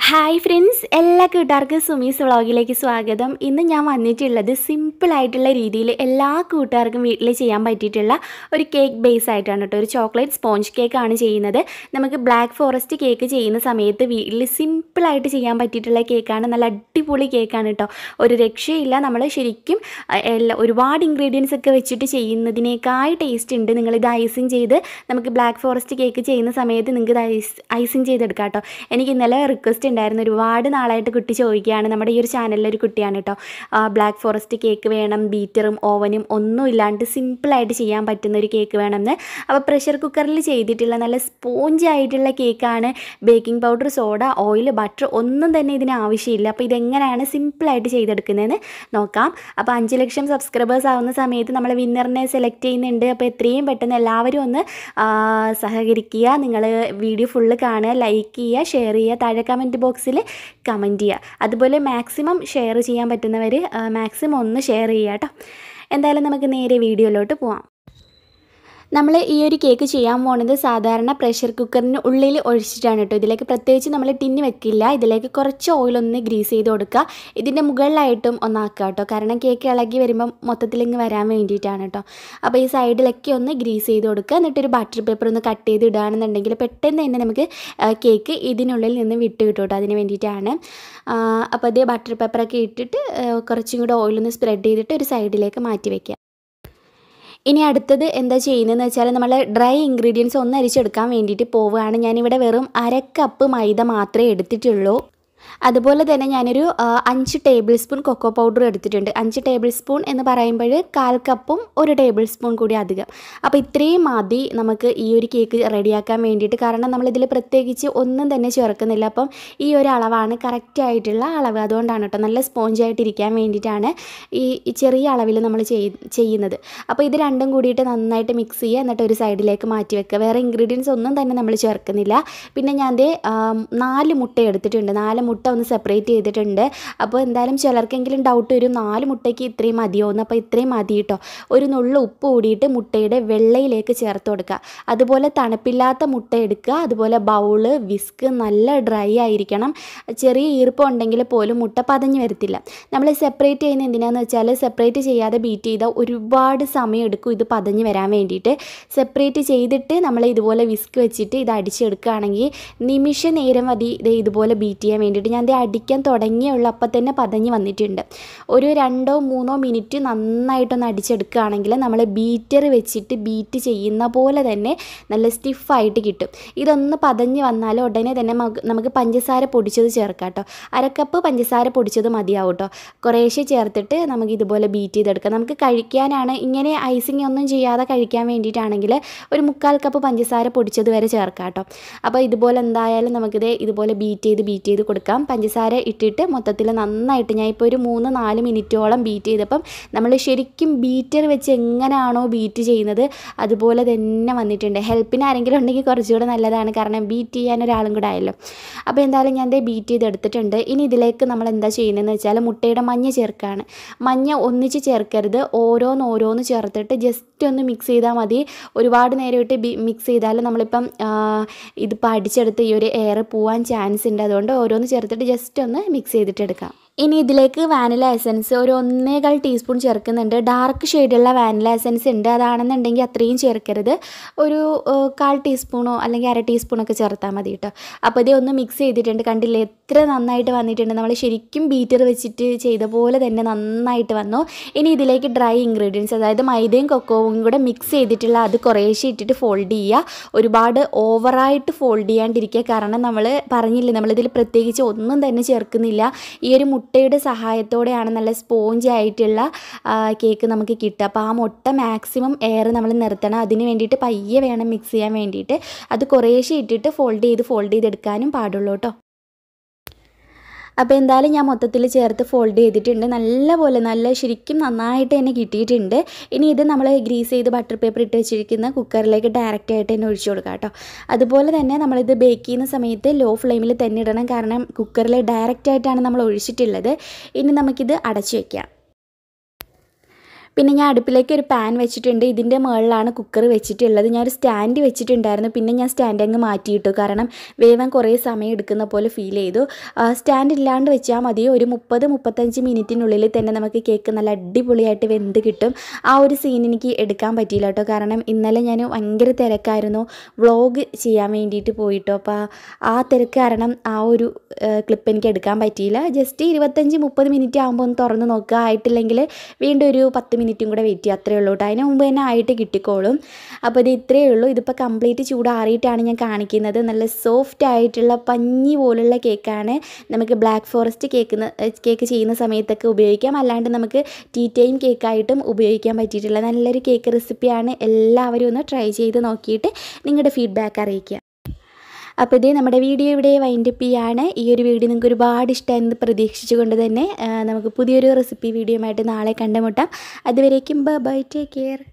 hi friends എല്ലാ കൂട്ടുകാർക്കും സുമീസ് വ്ളോഗിലേക്ക് സ്വാഗതം ഇന്ന് ഞാൻ വന്നിട്ടുള്ളത് സിമ്പിളായിട്ടുള്ള രീതിയിൽ എല്ലാ കൂട്ടുകാർക്കും വീട്ടിൽ ചെയ്യാൻ പറ്റിയിട്ടുള്ള ഒരു കേക്ക് ബേസ് ആയിട്ടാണ് കേട്ടോ ഒരു ചോക്ലേറ്റ് സ്പോഞ്ച് കേക്കാണ് ചെയ്യുന്നത് നമുക്ക് ബ്ലാക്ക് ഫോറസ്റ്റ് കേക്ക് ചെയ്യുന്ന സമയത്ത് വീട്ടിൽ സിമ്പിളായിട്ട് ചെയ്യാൻ പറ്റിയിട്ടുള്ള കേക്കാണ് നല്ല അടിപൊളി കേക്കാണ് കേട്ടോ ഒരു രക്ഷയില്ല നമ്മൾ ശരിക്കും അഹ്, എല്ലാ ഒരുപാട് ഇൻഗ്രീഡിയൻസ് ഒക്കെ വെച്ചിട്ട് ചെയ്യുന്നതിനേക്കാൾ ടേസ്റ്റ് ഉണ്ട് നിങ്ങളിത് ഐസിങ് ചെയ്ത് നമുക്ക് ബ്ലാക്ക് ഫോറസ്റ്റ് കേക്ക് ചെയ്യുന്ന സമയത്ത് നിങ്ങൾക്ക് ഇത് ഐസ് ഐസിങ് ചെയ്തെടുക്കാം കേട്ടോ എനിക്ക് ഇന്നലെ റിക്വസ്റ്റ് ഉണ്ടായിരുന്നു ഒരുപാട് നാളായിട്ട് കുട്ടി ചോദിക്കുകയാണ് നമ്മുടെ ഈ ഒരു ചാനലിലെ ഒരു കുട്ടിയാണ് കേട്ടോ ബ്ലാക്ക് ഫോറസ്റ്റ് കേക്ക് വേണം ബീറ്ററും ഓവനും ഒന്നും ഇല്ലാണ്ട് സിമ്പിളായിട്ട് ചെയ്യാൻ പറ്റുന്ന ഒരു കേക്ക് വേണമെന്ന് അപ്പോൾ പ്രഷർ കുക്കറിൽ ചെയ്തിട്ടുള്ള നല്ല സ്പോഞ്ച് ആയിട്ടുള്ള കേക്കാണ് baking powder soda oil butter ഒന്നും തന്നെ ഇതിന് ആവശ്യമില്ല അപ്പോൾ ഇതെങ്ങനെയാണ് സിമ്പിളായിട്ട് ചെയ്തെടുക്കുന്നതെന്ന് നോക്കാം അപ്പോൾ അഞ്ച് ലക്ഷം സബ്സ്ക്രൈബേഴ്സ് ആവുന്ന സമയത്ത് നമ്മൾ വിന്നറിനെ സെലക്ട് ചെയ്യുന്നുണ്ട് അപ്പോൾ എത്രയും പെട്ടെന്ന് എല്ലാവരും ഒന്ന് ആ, സഹകരിക്കുക നിങ്ങൾ വീഡിയോ ഫുള്ള് കാണുക ലൈക്ക് ചെയ്യുക ഷെയർ ചെയ്യുക താഴെ കമൻറ്റ് ബോക്സിൽ കമൻറ്റ് ചെയ്യുക അതുപോലെ മാക്സിമം ഷെയർ ചെയ്യാൻ പറ്റുന്നവർ മാക്സിമം ഒന്ന് ഷെയർ ചെയ്യുക കേട്ടോ എന്തായാലും നമുക്ക് നേരെ വീഡിയോയിലോട്ട് പോവാം നമ്മൾ ഈ ഒരു കേക്ക് ചെയ്യാൻ പോണത് സാധാരണ പ്രഷർ കുക്കറിന് ഉള്ളിൽ ഒഴിച്ചിട്ടാണ് കേട്ടോ ഇതിലേക്ക് പ്രത്യേകിച്ച് നമ്മൾ ടിന്ന് വെക്കില്ല ഇതിലേക്ക് കുറച്ച് ഓയിലൊന്ന് ഗ്രീസ് ചെയ്ത് കൊടുക്കുക ഇതിൻ്റെ മുകളിലായിട്ടും ഒന്നാക്കുക കേട്ടോ കാരണം കേക്ക് ഇളകി വരുമ്പം മൊത്തത്തിൽ ഇങ്ങ് വരാൻ വേണ്ടിയിട്ടാണ് കേട്ടോ അപ്പോൾ ഈ സൈഡിലൊക്കെ ഒന്ന് ഗ്രീസ് ചെയ്ത് കൊടുക്കുക എന്നിട്ടൊരു ബട്ടർ പേപ്പർ ഒന്ന് കട്ട് ചെയ്ത് ഇടുകയാണെന്നുണ്ടെങ്കിൽ പെട്ടെന്ന് തന്നെ നമുക്ക് ആ, കേക്ക് ഇതിനുള്ളിൽ നിന്ന് വിട്ട് കിട്ടും കേട്ടോ അതിന് വേണ്ടിയിട്ടാണ് ആ, അപ്പോൾ അതേ ബട്ടർ പേപ്പറൊക്കെ ഇട്ടിട്ട് ആ, കുറച്ചും കൂടെ ഓയിലൊന്ന് സ്പ്രെഡ് ചെയ്തിട്ട് ഒരു സൈഡിലേക്ക് മാറ്റി വയ്ക്കുക ഇനി അടുത്തത് എന്താ ചെയ്യുന്നതെന്ന് വെച്ചാൽ നമ്മൾ ഡ്രൈ ഇൻഗ്രീഡിയൻസ് ഒന്ന് അരിച്ചെടുക്കാൻ വേണ്ടിയിട്ട് പോവുകയാണ് ഞാനിവിടെ വെറും അര കപ്പ് മൈദ മാത്രമേ എടുത്തിട്ടുള്ളൂ അതുപോലെ തന്നെ ഞാനൊരു ആ, അഞ്ച് ടേബിൾ സ്പൂൺ കൊക്കോ പൗഡർ എടുത്തിട്ടുണ്ട് അഞ്ച് ടേബിൾ സ്പൂൺ എന്ന് പറയുമ്പോൾ കാൽ കപ്പും ഒരു ടേബിൾ സ്പൂൺ കൂടി അധികം അപ്പോൾ ഇത്രയും മതി നമുക്ക് ഈ ഒരു കേക്ക് റെഡിയാക്കാൻ വേണ്ടിയിട്ട് കാരണം നമ്മളിതിൽ പ്രത്യേകിച്ച് ഒന്നും തന്നെ ചേർക്കുന്നില്ല അപ്പം ഈ ഒരു അളവാണ് കറക്റ്റ് ആയിട്ടുള്ള അളവ് അതുകൊണ്ടാണ് കേട്ടോ നല്ല സ്പോഞ്ചായിട്ട് ഇരിക്കാൻ വേണ്ടിയിട്ടാണ് ഈ ഈ ചെറിയ അളവിൽ നമ്മൾ ചെയ്- ചെയ്യുന്നത് അപ്പോൾ ഇത് രണ്ടും കൂടിയിട്ട് നന്നായിട്ട് മിക്സ് ചെയ്യുക എന്നിട്ട് ഒരു സൈഡിലേക്ക് മാറ്റി വെക്കുക വേറെ ഇൻഗ്രീഡിയൻസ് ഒന്നും തന്നെ നമ്മൾ ചേർക്കുന്നില്ല പിന്നെ ഞാൻ ദേ ആം, നാല് മുട്ട എടുത്തിട്ടുണ്ട് നാല് മുട്ട ഒന്ന് സെപ്പറേറ്റ് ചെയ്തിട്ടുണ്ട് അപ്പോൾ എന്തായാലും ചിലർക്കെങ്കിലും ഡൗട്ട് വരും നാല് മുട്ടയ്ക്ക് ഇത്രയും മതിയോ എന്ന് അപ്പോൾ ഇത്രയും മതി കേട്ടോ ഒരു നുള്ളു ഉപ്പ് കൂടിയിട്ട് മുട്ടയുടെ വെള്ളയിലേക്ക് ചേർത്ത് കൊടുക്കുക അതുപോലെ തണുപ്പില്ലാത്ത മുട്ട എടുക്കുക അതുപോലെ ബൗള് വിസ്ക് നല്ല ഡ്രൈ ആയിരിക്കണം ചെറിയ ഈർപ്പം ഉണ്ടെങ്കിൽ പോലും മുട്ട പതഞ്ഞ് വരത്തില്ല നമ്മൾ സെപ്പറേറ്റ് ചെയ്യുന്ന എന്തിനാന്ന് വെച്ചാൽ സെപ്പറേറ്റ് ചെയ്യാതെ ബീറ്റ് ചെയ്താൽ ഒരുപാട് സമയം എടുക്കും ഇത് പതഞ്ഞ് വരാൻ വേണ്ടിയിട്ട് സെപ്പറേറ്റ് ചെയ്തിട്ട് നമ്മൾ ഇതുപോലെ വിസ്ക് വെച്ചിട്ട് ഇത് അടിച്ചെടുക്കുകയാണെങ്കിൽ നിമിഷ നേരം മതി ഇത് ഇതുപോലെ ബീറ്റ് ചെയ്യാൻ വേണ്ടിയിട്ട് ഞാൻ ഇത് അടിക്കാൻ തുടങ്ങിയുള്ള അപ്പം തന്നെ പതഞ്ഞ് വന്നിട്ടുണ്ട് ഒരു രണ്ടോ മൂന്നോ മിനിറ്റ് നന്നായിട്ടൊന്ന് അടിച്ചെടുക്കുകയാണെങ്കിൽ നമ്മൾ ബീറ്റർ വെച്ചിട്ട് ബീറ്റ് ചെയ്യുന്ന പോലെ തന്നെ നല്ല സ്റ്റിഫായിട്ട് കിട്ടും ഇതൊന്ന് പതഞ്ഞ് വന്നാൽ ഉടനെ തന്നെ നമുക്ക് നമുക്ക് പഞ്ചസാര പൊടിച്ചത് ചേർക്കാം കേട്ടോ അരക്കപ്പ് പഞ്ചസാര പൊടിച്ചത് മതിയാവും കേട്ടോ കുറേശ്ശെ ചേർത്തിട്ട് നമുക്ക് ഇതുപോലെ ബീറ്റ് ചെയ്തെടുക്കാം നമുക്ക് കഴിക്കാനാണ് ഇങ്ങനെ ഐസിങ് ഒന്നും ചെയ്യാതെ കഴിക്കാൻ വേണ്ടിയിട്ടാണെങ്കിൽ ഒരു മുക്കാൽ കപ്പ് പഞ്ചസാര പൊടിച്ചത് വരെ ചേർക്കാം കേട്ടോ അപ്പോൾ ഇതുപോലെ എന്തായാലും നമുക്കിത് ഇതുപോലെ ബീറ്റ് ചെയ്ത് ബീറ്റ് ചെയ്ത് കൊടുക്കാം പഞ്ചസാര ഇട്ടിട്ട് മൊത്തത്തിൽ നന്നായിട്ട് ഞാൻ ഇപ്പോൾ ഒരു മൂന്ന് നാല് മിനിറ്റോളം ബീറ്റ് ചെയ്തപ്പം നമ്മൾ ശരിക്കും ബീറ്റർ വെച്ച് എങ്ങനെയാണോ ബീറ്റ് ചെയ്യുന്നത് അതുപോലെ തന്നെ വന്നിട്ടുണ്ട് ഹെൽപ്പിന് ആരെങ്കിലും ഉണ്ടെങ്കിൽ കുറച്ചുകൂടെ നല്ലതാണ് കാരണം ബീറ്റ് ചെയ്യാൻ ഒരാളും കൂടെ ആയല്ലോ അപ്പോൾ എന്തായാലും ഞാൻ ദേ ബീറ്റ് ചെയ്ത് എടുത്തിട്ടുണ്ട് ഇനി ഇതിലേക്ക് നമ്മൾ എന്താ ചെയ്യുന്നതെന്ന് വെച്ചാൽ മുട്ടയുടെ മഞ്ഞ ചേർക്കുകയാണ് മഞ്ഞ ഒന്നിച്ച് ചേർക്കരുത് ഓരോന്ന് ഓരോന്ന് ചേർത്തിട്ട് ജസ്റ്റ് ഒന്ന് മിക്സ് ചെയ്താൽ മതി ഒരുപാട് നേരം ഇട്ട് ബി മിക്സ് ചെയ്താൽ നമ്മളിപ്പം ആ, ഇതിപ്പോൾ അടിച്ചെടുത്ത് ഈ ഒരു എയർ പോവാൻ ചാൻസ് ഉണ്ട് അതുകൊണ്ട് ഓരോന്ന് ചേർത്തിട്ട് ജസ്റ്റ് ഒന്ന് മിക്സ് ചെയ്തിട്ട് എടുക്കാം ഇനി ഇതിലേക്ക് വാനില എസൻസ് ഒരു ഒന്നേകാൽ ടീസ്പൂൺ ചേർക്കുന്നുണ്ട് ഡാർക്ക് ഷെയ്ഡുള്ള വാനില എസൻസ് ഉണ്ട് അതാണെന്നുണ്ടെങ്കിൽ അത്രയും ചേർക്കരുത് ഒരു ഏഹ്, കാൽ ടീസ്പൂണോ അല്ലെങ്കിൽ അര ടീസ്പൂണൊക്കെ ചേർത്താൽ മതി കേട്ടോ അപ്പോൾ ഇത് ഒന്ന് മിക്സ് ചെയ്തിട്ടുണ്ട് കണ്ടില്ലേ എത്ര നന്നായിട്ട് വന്നിട്ടുണ്ട് നമ്മൾ ശരിക്കും ബീറ്റർ വെച്ചിട്ട് ചെയ്ത പോലെ തന്നെ നന്നായിട്ട് വന്നു ഇനി ഇതിലേക്ക് ഡ്രൈ ഇൻഗ്രീഡിയൻസ് അതായത് മൈദയും കൊക്കോവും കൂടെ മിക്സ് ചെയ്തിട്ടുള്ള അത് കുറേശ്ശെ ഇട്ടിട്ട് ഫോൾഡ് ചെയ്യുക ഒരുപാട് ഓവറായിട്ട് ഫോൾഡ് ചെയ്യാണ്ടിരിക്കുക കാരണം നമ്മൾ പറഞ്ഞില്ലേ നമ്മളിതിൽ പ്രത്യേകിച്ച് ഒന്നും തന്നെ ചേർക്കുന്നില്ല ഈ ഒരു മുട്ടയുടെ സഹായത്തോടെയാണ് നല്ല സ്പോഞ്ച് ആയിട്ടുള്ള ആ, കേക്ക് നമുക്ക് കിട്ടുക അപ്പോൾ ആ മുട്ട മാക്സിമം എയർ നമ്മൾ നിർത്തണം അതിന് വേണ്ടിയിട്ട് പയ്യെ വേണം മിക്സ് ചെയ്യാൻ വേണ്ടിയിട്ട് അത് കുറേശ്ശെ ഇട്ടിട്ട് ഫോൾഡ് ചെയ്ത് ഫോൾഡ് ചെയ്തെടുക്കാനും പാടുള്ളൂ കേട്ടോ അപ്പോൾ എന്തായാലും ഞാൻ മൊത്തത്തിൽ ചേർത്ത് ഫോൾഡ് ചെയ്തിട്ടുണ്ട് നല്ലപോലെ നല്ല ശരിക്കും നന്നായിട്ട് തന്നെ കിട്ടിയിട്ടുണ്ട് ഇനി ഇത് നമ്മൾ ഗ്രീസ് ചെയ്ത് ബട്ടർ പേപ്പർ ഇട്ട് വെച്ചിരിക്കുന്ന കുക്കറിലേക്ക് ഡയറക്റ്റ് ആയിട്ട് തന്നെ ഒഴിച്ചു കൊടുക്കാം കേട്ടോ അതുപോലെ തന്നെ നമ്മളിത് ബേക്ക് ചെയ്യുന്ന സമയത്ത് ലോ ഫ്ലെയിമിൽ തന്നെ ഇടണം കാരണം കുക്കറിൽ ഡയറക്റ്റ് ആയിട്ടാണ് നമ്മൾ ഒഴിച്ചിട്ടുള്ളത് ഇനി നമുക്കിത് അടച്ചു വയ്ക്കാം പിന്നെ ഞാൻ അടുപ്പിലേക്ക് ഒരു പാൻ വെച്ചിട്ടുണ്ട് ഇതിൻ്റെ മുകളിലാണ് കുക്കർ വെച്ചിട്ടുള്ളത് ഞാൻ ഒരു സ്റ്റാൻഡ് വെച്ചിട്ടുണ്ടായിരുന്നു പിന്നെ ഞാൻ സ്റ്റാൻഡ് അങ്ങ് മാറ്റിയിട്ടു കാരണം വേവാൻ കുറേ സമയം എടുക്കുന്ന പോലെ ഫീൽ ചെയ്തു ആ, സ്റ്റാൻഡ് ഇല്ലാണ്ട് വെച്ചാൽ മതി ഒരു മുപ്പത് മുപ്പത്തഞ്ച് മിനിറ്റിനുള്ളിൽ തന്നെ നമുക്ക് കേക്ക് നല്ല അടിപൊളിയായിട്ട് വെന്ത് കിട്ടും ആ ഒരു സീൻ എനിക്ക് എടുക്കാൻ പറ്റിയില്ല കേട്ടോ കാരണം ഇന്നലെ ഞാൻ ഭയങ്കര തിരക്കായിരുന്നു വ്ളോഗ് ചെയ്യാൻ വേണ്ടിയിട്ട് പോയിട്ടോ അപ്പോൾ ആ തിരക്ക് കാരണം ആ ഒരു ക്ലിപ്പ് എനിക്ക് എടുക്കാൻ പറ്റിയില്ല ജസ്റ്റ് ഇരുപത്തഞ്ച് മുപ്പത് മിനിറ്റ് ആകുമ്പോൾ ഒന്ന് തുറന്ന് നോക്കുക ആയിട്ടില്ലെങ്കിൽ വീണ്ടും ഒരു പത്ത് മിനിറ്റും കൂടെ വെയിറ്റ് ചെയ്യുക അത്രയേ ഉള്ളൂ കേട്ടോ അതിന് മുമ്പ് തന്നെ ആയിട്ട് കിട്ടിക്കോളും അപ്പോൾ ഇത് ഇത്രയേ ഉള്ളൂ ഇതിപ്പോൾ കംപ്ലീറ്റ് ചൂടാറിയിട്ടാണ് ഞാൻ കാണിക്കുന്നത് നല്ല സോഫ്റ്റ് ആയിട്ടുള്ള പഞ്ഞി പോലുള്ള കേക്കാണ് നമുക്ക് ബ്ലാക്ക് ഫോറസ്റ്റ് കേക്ക് കേക്ക് ചെയ്യുന്ന സമയത്തൊക്കെ ഉപയോഗിക്കാം അല്ലാണ്ട് നമുക്ക് ടീ ടൈം കേക്കായിട്ടും ഉപയോഗിക്കാൻ പറ്റിയിട്ടുള്ള നല്ലൊരു കേക്ക് റെസിപ്പിയാണ് എല്ലാവരും ഒന്ന് ട്രൈ ചെയ്ത് നോക്കിയിട്ട് നിങ്ങളുടെ ഫീഡ്ബാക്ക് അറിയിക്കുക അപ്പോൾ ഇതേ നമ്മുടെ വീഡിയോ ഇവിടെ വൈൻഡപ്പ് ചെയ്യാണ് ഈ ഒരു വീഡിയോ നിങ്ങൾക്ക് ഒരുപാട് ഇഷ്ടമായെന്ന് പ്രതീക്ഷിച്ചുകൊണ്ട് തന്നെ ആ, നമുക്ക് പുതിയൊരു റെസിപ്പി വീഡിയോ ആയിട്ട് നാളെ കണ്ടുമുട്ടാം അതുവരേക്കും ബൈ ടേക്ക് കെയർ